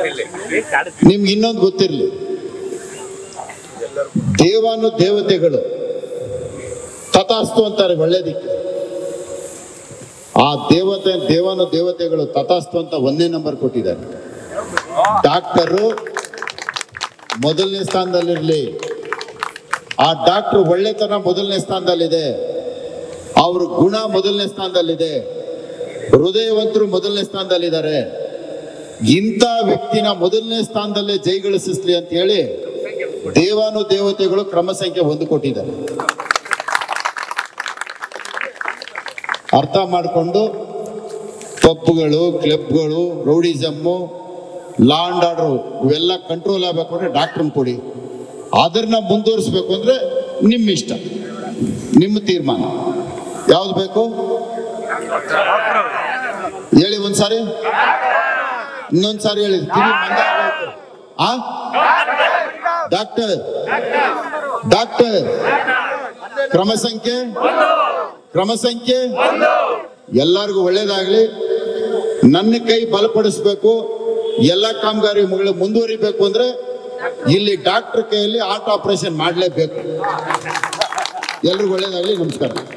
ನಿಮ್ಗೆ ಇನ್ನೊಂದು ಗೊತ್ತಿರಲಿ ದೇವಾನು ದೇವತೆಗಳು ತಥಾಸ್ತು ಅಂತಾರೆ ಒಳ್ಳೇದಿಕ್ಕೆ ಆ ದೇವತೆ ದೇವಾನು ದೇವತೆಗಳು ತಥಾಸ್ತು ಅಂತ ಒಂದೇ ನಂಬರ್ ಕೊಟ್ಟಿದ್ದಾರೆ ಡಾಕ್ಟರು ಮೊದಲನೇ ಸ್ಥಾನದಲ್ಲಿರಲಿ ಆ ಡಾಕ್ಟರ್ ಒಳ್ಳೆತನ ಮೊದಲನೇ ಸ್ಥಾನದಲ್ಲಿದೆ ಅವ್ರ ಗುಣ ಮೊದಲನೇ ಸ್ಥಾನದಲ್ಲಿದೆ ಹೃದಯವಂತರು ಮೊದಲನೇ ಸ್ಥಾನದಲ್ಲಿದ್ದಾರೆ ಇಂಥ ವ್ಯಕ್ತಿನ ಮೊದಲನೇ ಸ್ಥಾನದಲ್ಲೇ ಜೈಗಳಿಸಿಸ್ಲಿ ಅಂತ ಹೇಳಿ ದೇವಾನು ದೇವತೆಗಳು ಕ್ರಮ ಸಂಖ್ಯೆ ಒಂದು ಕೊಟ್ಟಿದ್ದಾರೆ ಅರ್ಥ ಮಾಡಿಕೊಂಡು ಪಬ್ಗಳು ಕ್ಲಬ್ಗಳು ರೌಡಿಸಮ್ಮು ಲಾ ಅಂಡ್ ಆರ್ಡರ್ ಇವೆಲ್ಲ ಕಂಟ್ರೋಲ್ ಆಗಬೇಕು ಅಂದ್ರೆ ಡಾಕ್ಟ್ರನ್ ಕೊಡಿ ಅದನ್ನ ಮುಂದುವರಿಸ್ಬೇಕು ಅಂದ್ರೆ ನಿಮ್ಮ ಇಷ್ಟ ನಿಮ್ಮ ತೀರ್ಮಾನ ಯಾವ್ದು ಬೇಕು ಹೇಳಿ ಒಂದ್ಸಾರಿ ಇನ್ನೊಂದ್ಸಾರಿ ಹೇಳಿ ಕಿವಿ ಮಂದ ಆಗೋಯ್ತು. ಆ ಡಾಕ್ಟರ್ ಡಾಕ್ಟರ್ ಕ್ರಮ ಸಂಖ್ಯೆ ಕ್ರಮ ಸಂಖ್ಯೆ ಎಲ್ಲರಿಗೂ ಒಳ್ಳೇದಾಗ್ಲಿ ನನ್ನ ಕೈ ಬಲಪಡಿಸ್ಬೇಕು ಎಲ್ಲ ಕಾಮಗಾರಿ ಮುಗಿಲು ಮುಂದುವರಿಬೇಕು ಅಂದ್ರೆ ಇಲ್ಲಿ ಡಾಕ್ಟರ್ ಕೈಯಲ್ಲಿ ಹಾರ್ಟ್ ಆಪರೇಷನ್ ಮಾಡಲೇಬೇಕು ಎಲ್ರಿಗೂ ಒಳ್ಳೇದಾಗ್ಲಿ ನಮಸ್ಕಾರ